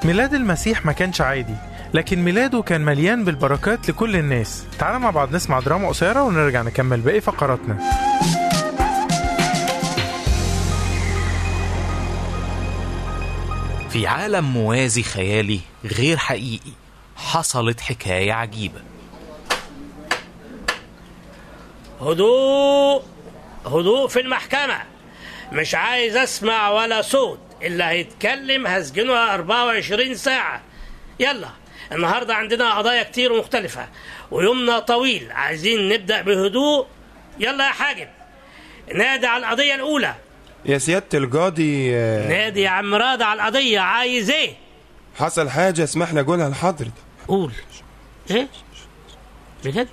ميلاد المسيح ما كانش عادي لكن ميلاده كان مليان بالبركات لكل الناس تعالى مع بعض نسمع دراما قصيرة ونرجع نكمل باقي فقراتنا في عالم موازي خيالي غير حقيقي حصلت حكاية عجيبة هدوء هدوء في المحكمة مش عايز اسمع ولا صوت اللي هيتكلم هسجنه 24 ساعة يلا النهاردة عندنا قضايا كتير ومختلفة ويومنا طويل عايزين نبدأ بهدوء يلا يا حاجب نادي على القضية الأولى يا سيادة القاضي آه، نادي يا عم راضي على القضية عايز ايه؟ حصل حاجة اسمحنا أقولها لحضرتك قول ايه؟ بجد؟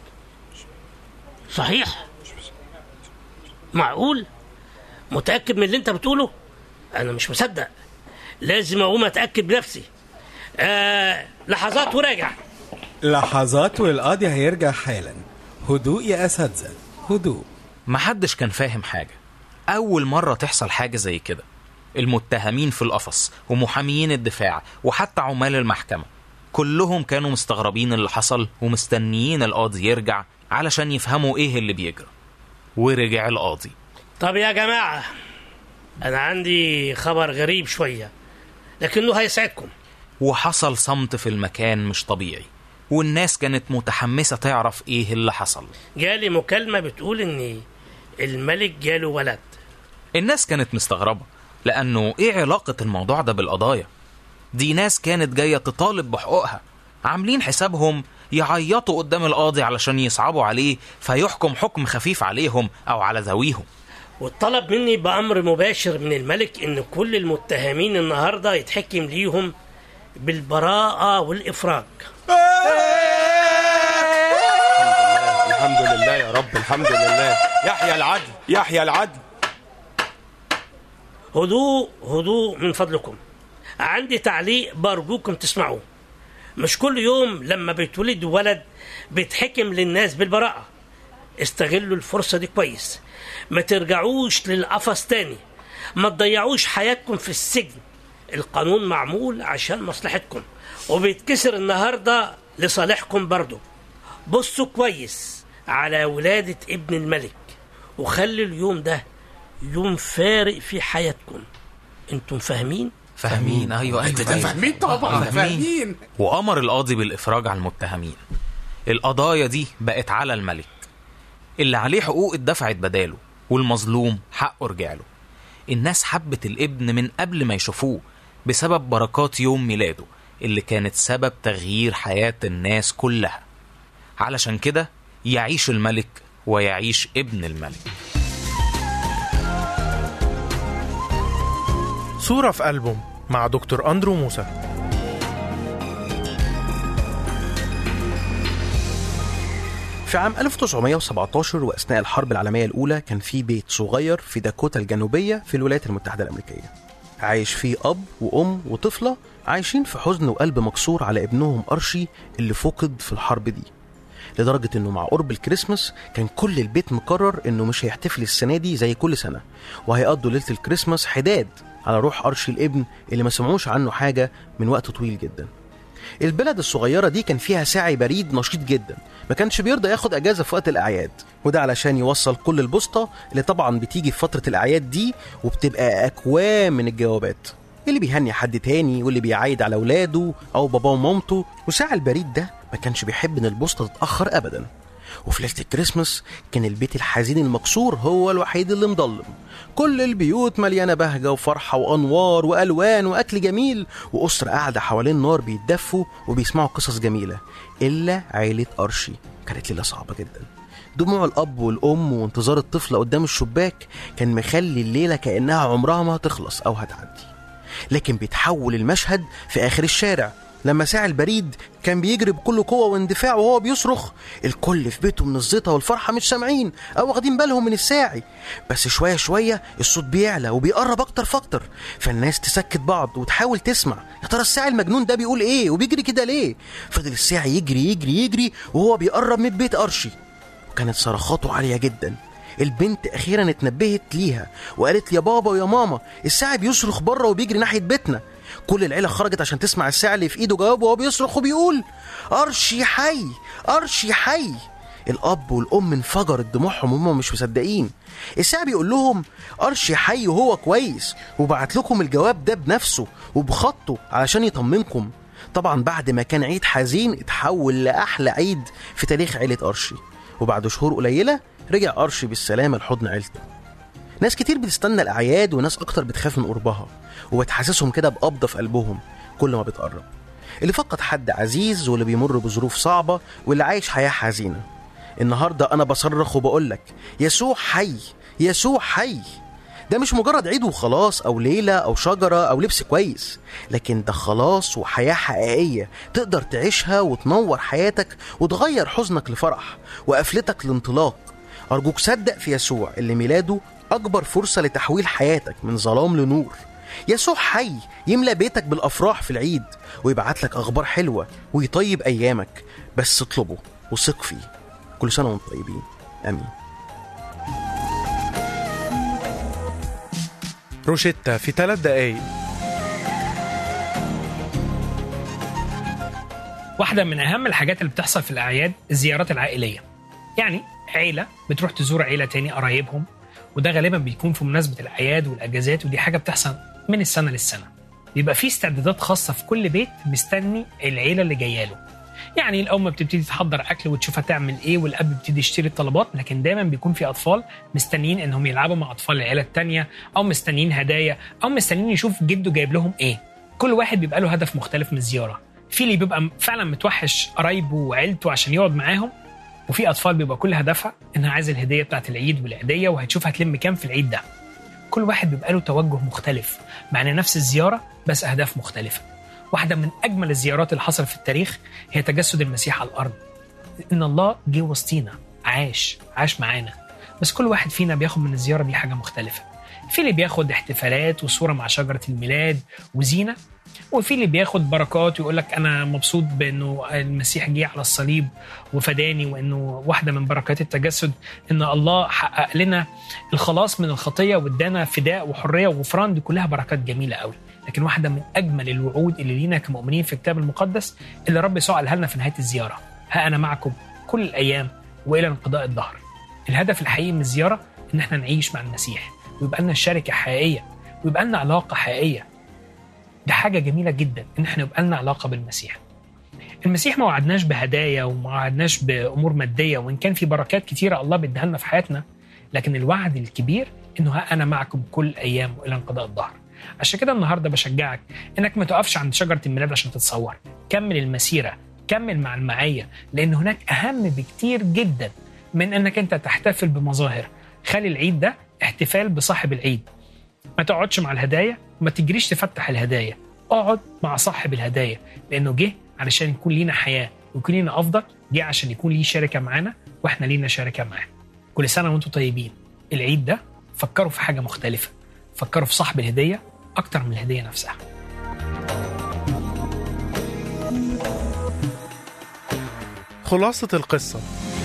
صحيح؟ معقول؟ متأكد من اللي انت بتقوله؟ أنا مش مصدق لازم أقوم أتأكد بنفسي آه لحظات وراجع لحظات والقاضي هيرجع حالا هدوء يا أساتذة هدوء محدش كان فاهم حاجة أول مرة تحصل حاجة زي كده المتهمين في القفص ومحاميين الدفاع وحتى عمال المحكمة كلهم كانوا مستغربين اللي حصل ومستنيين القاضي يرجع علشان يفهموا ايه اللي بيجرى ورجع القاضي طب يا جماعة أنا عندي خبر غريب شوية لكنه هيسعدكم وحصل صمت في المكان مش طبيعي والناس كانت متحمسة تعرف ايه اللي حصل جالي مكالمة بتقول إن الملك جاله ولد الناس كانت مستغربة لأنه إيه علاقة الموضوع ده بالقضايا؟ دي ناس كانت جاية تطالب بحقوقها عاملين حسابهم يعيطوا قدام القاضي علشان يصعبوا عليه فيحكم حكم خفيف عليهم أو على ذويهم واتطلب مني بأمر مباشر من الملك إن كل المتهمين النهاردة يتحكم ليهم بالبراءة والإفراج الحمد لله يا رب الحمد لله يحيى العدل يحيى العدل هدوء هدوء من فضلكم عندي تعليق برجوكم تسمعوه مش كل يوم لما بيتولد ولد بيتحكم للناس بالبراءة استغلوا الفرصة دي كويس ما ترجعوش للقفص تاني ما تضيعوش حياتكم في السجن القانون معمول عشان مصلحتكم وبيتكسر النهاردة لصالحكم برضو بصوا كويس على ولادة ابن الملك وخلي اليوم ده يوم فارق في حياتكم انتم فاهمين؟ فاهمين أيوة أيوة, أيوة. فاهمين طبعا فاهمين وأمر القاضي بالإفراج عن المتهمين القضايا دي بقت على الملك اللي عليه حقوق اتدفعت بداله والمظلوم حقه رجعله الناس حبت الابن من قبل ما يشوفوه بسبب بركات يوم ميلاده اللي كانت سبب تغيير حياة الناس كلها علشان كده يعيش الملك ويعيش ابن الملك صورة في ألبوم مع دكتور أندرو موسى في عام 1917 وأثناء الحرب العالمية الأولى كان في بيت صغير في داكوتا الجنوبية في الولايات المتحدة الأمريكية عايش فيه أب وأم وطفلة عايشين في حزن وقلب مكسور على ابنهم أرشي اللي فقد في الحرب دي لدرجة انه مع قرب الكريسماس كان كل البيت مقرر انه مش هيحتفل السنة دي زي كل سنة وهيقضوا ليلة الكريسماس حداد على روح أرشي الابن اللي ما سمعوش عنه حاجة من وقت طويل جدا البلد الصغيرة دي كان فيها ساعي بريد نشيط جدا ما كانش بيرضى ياخد اجازة في وقت الأعياد وده علشان يوصل كل البوسطة اللي طبعا بتيجي في فترة الأعياد دي وبتبقى أكوام من الجوابات اللي بيهني حد تاني واللي بيعايد على ولاده أو باباه ومامته وساعي البريد ده ما كانش بيحب إن البوسطة تتأخر أبدا وفي ليلة الكريسماس كان البيت الحزين المكسور هو الوحيد اللي مضلم كل البيوت مليانة بهجة وفرحة وأنوار وألوان وأكل جميل وأسرة قاعدة حوالين نار بيتدفوا وبيسمعوا قصص جميلة إلا عيلة أرشي كانت ليلة صعبة جدا دموع الأب والأم وانتظار الطفلة قدام الشباك كان مخلي الليلة كأنها عمرها ما هتخلص أو هتعدي لكن بيتحول المشهد في آخر الشارع لما ساعي البريد كان بيجري بكل قوة واندفاع وهو بيصرخ الكل في بيته من الزيطة والفرحة مش سامعين أو واخدين بالهم من الساعي بس شوية شوية الصوت بيعلى وبيقرب أكتر فأكتر فالناس تسكت بعض وتحاول تسمع يا ترى الساعي المجنون ده بيقول إيه وبيجري كده ليه فضل الساعي يجري يجري يجري وهو بيقرب من بيت أرشي وكانت صرخاته عالية جدا البنت اخيرا اتنبهت ليها وقالت يا بابا ويا ماما الساعي بيصرخ بره وبيجري ناحيه بيتنا كل العيلة خرجت عشان تسمع الساعة اللي في إيده جواب وهو بيصرخ وبيقول أرشي حي أرشي حي الأب والأم انفجرت دموعهم وهم مش مصدقين الساعة بيقول لهم أرشي حي وهو كويس وبعت لكم الجواب ده بنفسه وبخطه علشان يطمنكم طبعا بعد ما كان عيد حزين اتحول لأحلى عيد في تاريخ عيلة أرشي وبعد شهور قليلة رجع أرشي بالسلامة لحضن عيلته ناس كتير بتستنى الأعياد وناس أكتر بتخاف من قربها وبتحسسهم كده بقبضة في قلبهم كل ما بتقرب اللي فقد حد عزيز واللي بيمر بظروف صعبة واللي عايش حياة حزينة النهاردة أنا بصرخ وبقولك يسوع حي يسوع حي ده مش مجرد عيد وخلاص أو ليلة أو شجرة أو لبس كويس لكن ده خلاص وحياة حقيقية تقدر تعيشها وتنور حياتك وتغير حزنك لفرح وقفلتك لانطلاق أرجوك صدق في يسوع اللي ميلاده أكبر فرصة لتحويل حياتك من ظلام لنور يسوع حي يملى بيتك بالأفراح في العيد ويبعت لك أخبار حلوة ويطيب أيامك بس اطلبه وثق فيه كل سنة وانتم طيبين آمين روشيتا في ثلاث دقايق واحدة من أهم الحاجات اللي بتحصل في الأعياد الزيارات العائلية يعني عيلة بتروح تزور عيلة تاني قرايبهم وده غالبا بيكون في مناسبة الأعياد والأجازات ودي حاجة بتحصل من السنة للسنة بيبقى في استعدادات خاصة في كل بيت مستني العيلة اللي جاية له يعني الأم بتبتدي تحضر أكل وتشوف هتعمل إيه والأب بيبتدي يشتري الطلبات لكن دايما بيكون في أطفال مستنيين إنهم يلعبوا مع أطفال العيلة التانية أو مستنيين هدايا أو مستنيين يشوف جده جايب لهم إيه كل واحد بيبقى له هدف مختلف من الزيارة في اللي بيبقى فعلا متوحش قرايبه وعيلته عشان يقعد معاهم وفي اطفال بيبقى كل هدفها انها عايزه الهديه بتاعت العيد والعيديه وهتشوف هتلم كام في العيد ده كل واحد بيبقى له توجه مختلف مع ان نفس الزياره بس اهداف مختلفه واحده من اجمل الزيارات اللي حصلت في التاريخ هي تجسد المسيح على الارض ان الله جه وسطينا عاش عاش معانا بس كل واحد فينا بياخد من الزياره دي حاجه مختلفه في اللي بياخد احتفالات وصوره مع شجره الميلاد وزينه وفي اللي بياخد بركات ويقول لك انا مبسوط بانه المسيح جه على الصليب وفداني وانه واحده من بركات التجسد ان الله حقق لنا الخلاص من الخطيه وادانا فداء وحريه وغفران دي كلها بركات جميله قوي لكن واحده من اجمل الوعود اللي لينا كمؤمنين في الكتاب المقدس اللي رب يسوع قالها لنا في نهايه الزياره ها انا معكم كل الايام والى انقضاء الدهر الهدف الحقيقي من الزياره ان احنا نعيش مع المسيح ويبقى لنا شركه حقيقيه ويبقى لنا علاقه حقيقيه ده حاجه جميله جدا ان احنا يبقى لنا علاقه بالمسيح المسيح ما وعدناش بهدايا وما وعدناش بامور ماديه وان كان في بركات كتيره الله بيديها لنا في حياتنا لكن الوعد الكبير انه ها انا معكم كل ايام والى انقضاء الظهر عشان كده النهارده بشجعك انك ما تقفش عند شجره الميلاد عشان تتصور كمل المسيره كمل مع المعيه لان هناك اهم بكتير جدا من انك انت تحتفل بمظاهر خلي العيد ده احتفال بصاحب العيد ما تقعدش مع الهدايا وما تجريش تفتح الهدايا اقعد مع صاحب الهدايا لانه جه علشان يكون لينا حياه ويكون لينا افضل جه عشان يكون ليه شركه معانا واحنا لينا شركه معاه كل سنه وانتم طيبين العيد ده فكروا في حاجه مختلفه فكروا في صاحب الهديه اكتر من الهديه نفسها خلاصة القصة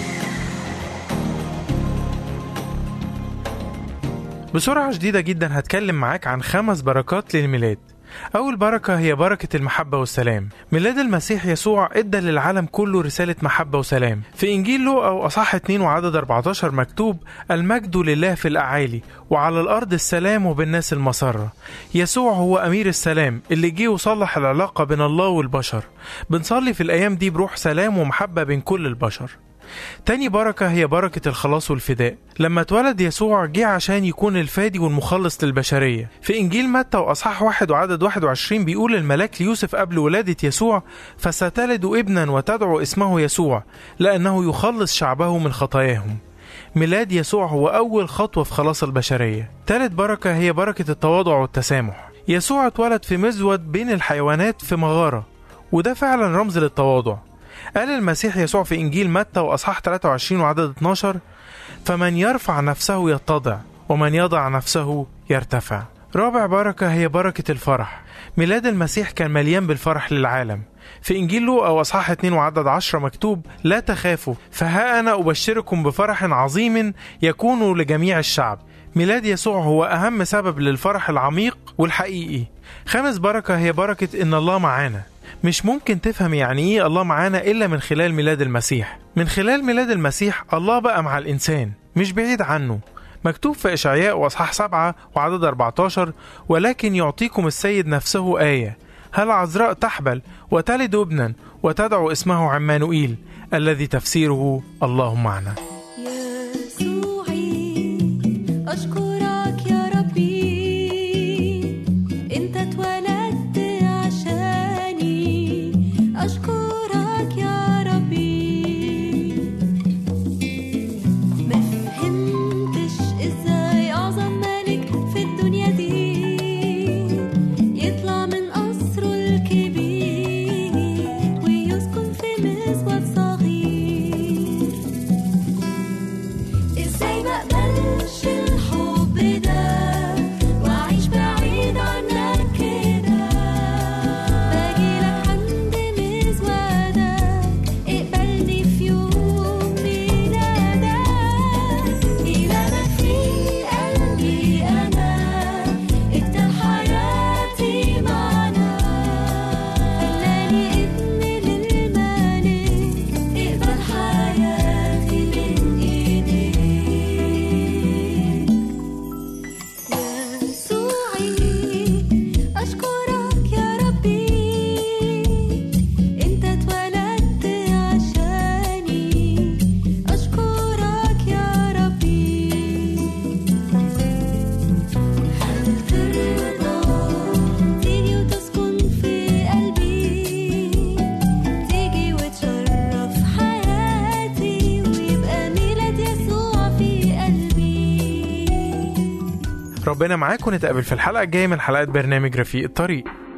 بسرعة شديدة جدا هتكلم معاك عن خمس بركات للميلاد أول بركة هي بركة المحبة والسلام ميلاد المسيح يسوع إدى للعالم كله رسالة محبة وسلام في إنجيل لوقا وأصح 2 وعدد 14 مكتوب المجد لله في الأعالي وعلى الأرض السلام وبالناس المسرة يسوع هو أمير السلام اللي جه وصلح العلاقة بين الله والبشر بنصلي في الأيام دي بروح سلام ومحبة بين كل البشر تاني بركة هي بركة الخلاص والفداء لما اتولد يسوع جه عشان يكون الفادي والمخلص للبشرية في إنجيل متى وأصحاح واحد وعدد 21 بيقول الملاك ليوسف قبل ولادة يسوع فستلد ابنا وتدعو اسمه يسوع لأنه يخلص شعبه من خطاياهم ميلاد يسوع هو أول خطوة في خلاص البشرية تالت بركة هي بركة التواضع والتسامح يسوع اتولد في مزود بين الحيوانات في مغارة وده فعلا رمز للتواضع قال المسيح يسوع في إنجيل متى وأصحاح 23 وعدد 12 فمن يرفع نفسه يتضع ومن يضع نفسه يرتفع رابع بركة هي بركة الفرح ميلاد المسيح كان مليان بالفرح للعالم في إنجيل لوقا وأصحاح 2 وعدد 10 مكتوب لا تخافوا فها أنا أبشركم بفرح عظيم يكون لجميع الشعب ميلاد يسوع هو أهم سبب للفرح العميق والحقيقي خامس بركة هي بركة إن الله معانا مش ممكن تفهم يعني إيه الله معانا إلا من خلال ميلاد المسيح من خلال ميلاد المسيح الله بقى مع الإنسان مش بعيد عنه مكتوب في إشعياء وأصحاح سبعة وعدد 14 ولكن يعطيكم السيد نفسه آية هل عذراء تحبل وتلد ابنا وتدعو اسمه عمانوئيل الذي تفسيره الله معنا يسوعي أشكرك يا ربي أنت اتولدت عشاني أشكرك يا ربي ما فهمتش إزاي أعظم ملك في الدنيا دي يطلع من قصره الكبير ويسكن في مسبح صغير ازاي ما اقبلش الحب ده واعيش بعيد عنك كده باجيلك عند مزودك اقبلني في يوم ميلادك إلهك في قلبي أنا اكتب حياتي معنا خلاني ابن للملك اقبل حياتي من ايديك يسوعي اشكرك يا ربي انت اتولدت عشاني اشكرك يا ربي ترضى تيجي وتسكن في قلبي تيجي وتشرف حياتي ويبقى ميلاد يسوع في قلبي ربنا معاكم نتقابل في الحلقة الجاية من حلقات برنامج رفيق الطريق